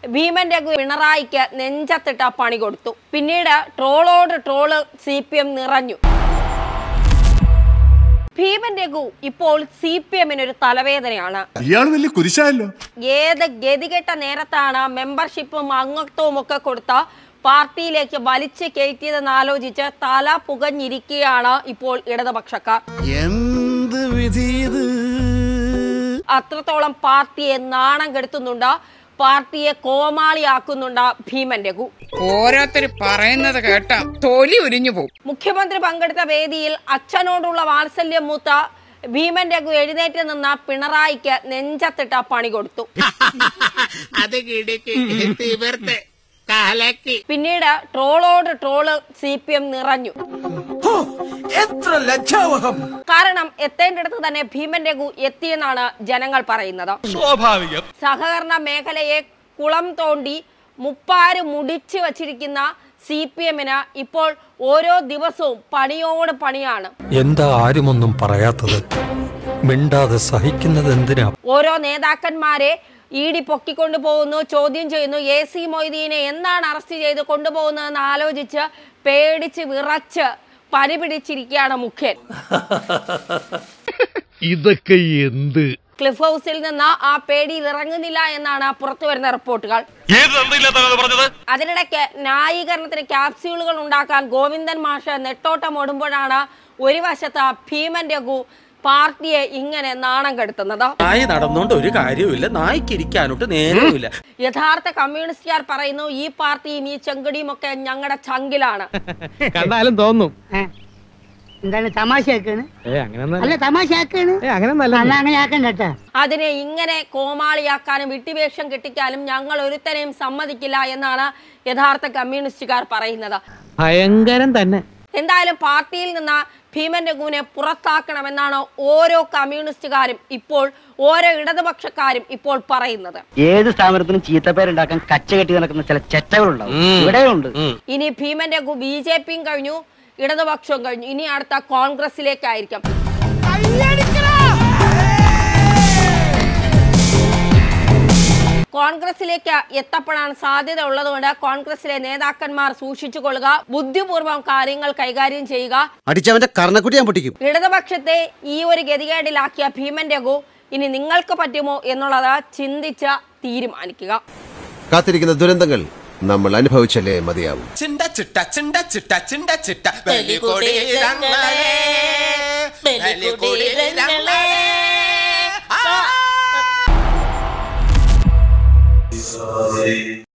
ഭീമൻ രഘു പിണറായിക്ക് നെഞ്ചത്തിട്ട പണി കൊടുത്തു പിന്നീട് ട്രോളോട് ട്രോള് സി പി എം നിറഞ്ഞു ഭീമൻ രഘു ഇപ്പോൾ സി പി എമ്മിന് ഒരു തലവേദനയാണ് ഇയാള് വലിയ കുരിശായല്ലോ ഏത് ഗതികെട്ട നേരത്താണ് മെമ്പർഷിപ്പും അംഗത്വവും ഒക്കെ കൊടുത്ത പാർട്ടിയിലേക്ക് വലിച്ചു കയറ്റിയതെന്ന് ആലോചിച്ച് തല പുകഞ്ഞിരിക്കുകയാണ് ഇപ്പോൾ ഇടതുപക്ഷക്കാർ എന്ത് വിധി ഇത് അത്രത്തോളം പാർട്ടിയെ നാണം കെടുത്തുന്നുണ്ട് പാർട്ടിയെ കോമാളിയാക്കുന്നുണ്ട് ഭീമൻ രഘു ഓരോരുത്തർ പറയുന്നത് കേട്ടാ തൊലി ഉരിഞ്ഞു പോകും മുഖ്യമന്ത്രി പങ്കെടുത്ത വേദിയിൽ അച്ഛനോടുള്ള വാത്സല്യം മൂത്ത ഭീമൻ രഘു എഴുന്നേറ്റ് നിന്ന പിണറായിക്ക് നെഞ്ചത്തിട്ട പണി കൊടുത്തു അത് കിടക്ക് തീവർത്ത് കാലക്ക് പിന്നീട് ട്രോളോട് ട്രോള് സി പി എം നിറഞ്ഞു എത്ര ലജ്ജാവഹം കാരണം എത്തേണ്ടിടത്ത് തന്നെ ഭീമൻ രഘു എത്തിയെന്നാണ് ജനങ്ങൾ പറയുന്നത് സ്വാഭാവികം സഹകരണ മേഖലയെ കുളം തോണ്ടി മുപ്പാര് മുടിച്ചു വച്ചിരിക്കുന്ന സി പി എമ്മിന് ഇപ്പോൾ ഓരോ ദിവസവും പണിയോട് പണിയാണ് എന്താ ആരുമൊന്നും പറയാത്തത് മിണ്ടാതെ സഹിക്കുന്നത് എന്തിനാ ഓരോ നേതാക്കന്മാരെ ഇ ഡി പൊക്കിക്കൊണ്ടു പോകുന്നു ചോദ്യം ചെയ്യുന്നു എ സി മൊയ്തീനെ എന്നാണ് അറസ്റ്റ് ചെയ്ത് കൊണ്ടുപോകുന്നതെന്ന് ആലോചിച്ച് പേടിച്ച് വിറച്ച് പനി പിടിച്ചിരിക്കുകയാണ് മുഖ്യൻ ഇതൊക്കെ എന്ത് ക്ലിഫ് ഹൗസിൽ നിന്ന് ആ പേടിയിൽ ഇറങ്ങുന്നില്ല എന്നാണ് പുറത്തു വരുന്ന റിപ്പോർട്ടുകൾ അതിനിടയ്ക്ക് ന്യായീകരണത്തിന് ക്യാപ്സ്യൂളുകൾ ഉണ്ടാക്കാൻ ഗോവിന്ദൻ മാഷ് നെട്ടോട്ടം ഓടുമ്പോഴാണ് ഒരു വശത്ത് ഭീമൻ രഘു പാർട്ടിയെ ഇങ്ങനെ നാണം കെടുത്തുന്നത് നായി നടന്നോണ്ട് ഒരു കാര്യവുമില്ല നായ്ക്ക് ഇരിക്കാനോട്ട് നേരവുമില്ല യഥാർത്ഥ കമ്മ്യൂണിസ്റ്റുകാർ പറയുന്നു ഈ പാർട്ടിയും ഈ ചെങ്കടിയും ഒക്കെ ഞങ്ങളുടെ ചങ്കിലാണ് കണ്ടാലും തോന്നും എന്താണ് തമാശയാക്കാണ് ഏ അങ്ങനെ അല്ല തമാശയാക്കാണ് അങ്ങനെ അല്ല അങ്ങനെ ആക്കണ്ട കേട്ടാ അതിനെ ഇങ്ങനെ കോമാളിയാക്കാനും വിട്ടിവേഷം കെട്ടിക്കാനും ഞങ്ങൾ ഒരുത്തനെയും സമ്മതിക്കില്ല എന്നാണ് യഥാർത്ഥ കമ്മ്യൂണിസ്റ്റുകാർ പറയുന്നത് ഭയങ്കരം തന്നെ എന്തായാലും പാർട്ടിയിൽ നിന്ന് ഭീമൻ രഘുവിനെ പുറത്താക്കണമെന്നാണ് ഓരോ കമ്മ്യൂണിസ്റ്റുകാരും ഇപ്പോൾ ഓരോ ഇടതുപക്ഷക്കാരും ഇപ്പോൾ പറയുന്നത് ഏത് സ്ഥാപനത്തിനും ചീത്തപ്പേരുണ്ടാക്കാൻ കച്ച കെട്ടി നടക്കുന്ന ചില ചെറ്റകളുണ്ടാവും ഇവിടെയുണ്ട് ഇനി ഭീമൻ രഘു ബി ജെ പിയും കഴിഞ്ഞു ഇടതുപക്ഷവും കഴിഞ്ഞു ഇനി അടുത്ത കോൺഗ്രസിലേക്കായിരിക്കും കോൺഗ്രസിലേക്ക് എത്തപ്പെടാൻ സാധ്യത ഉള്ളതുകൊണ്ട് കോൺഗ്രസിലെ നേതാക്കന്മാർ സൂക്ഷിച്ചുകൊള്ളുക ബുദ്ധിപൂർവ്വം കാര്യങ്ങൾ കൈകാര്യം ചെയ്യുക അടിച്ചവന്റെ കർണക്കുട്ടി ഞാൻ പൊട്ടിക്കും ഇടതുപക്ഷത്തെ ഈ ഒരു ഗതികേടിലാക്കിയ ഭീമൻ രഘു ഇനി നിങ്ങൾക്ക് പറ്റുമോ എന്നുള്ളത് ചിന്തിച്ച് തീരുമാനിക്കുക കാത്തിരിക്കുന്ന ദുരന്തങ്ങൾ നമ്മൾ അനുഭവിച്ചല്ലേ മതിയാവും ചിണ്ട ചിട്ട ചിണ്ട ചിട്ട ചിണ്ട ചിട്ട ബലികൊടി രംഗളേ ബലികൊടി രംഗളേ ആ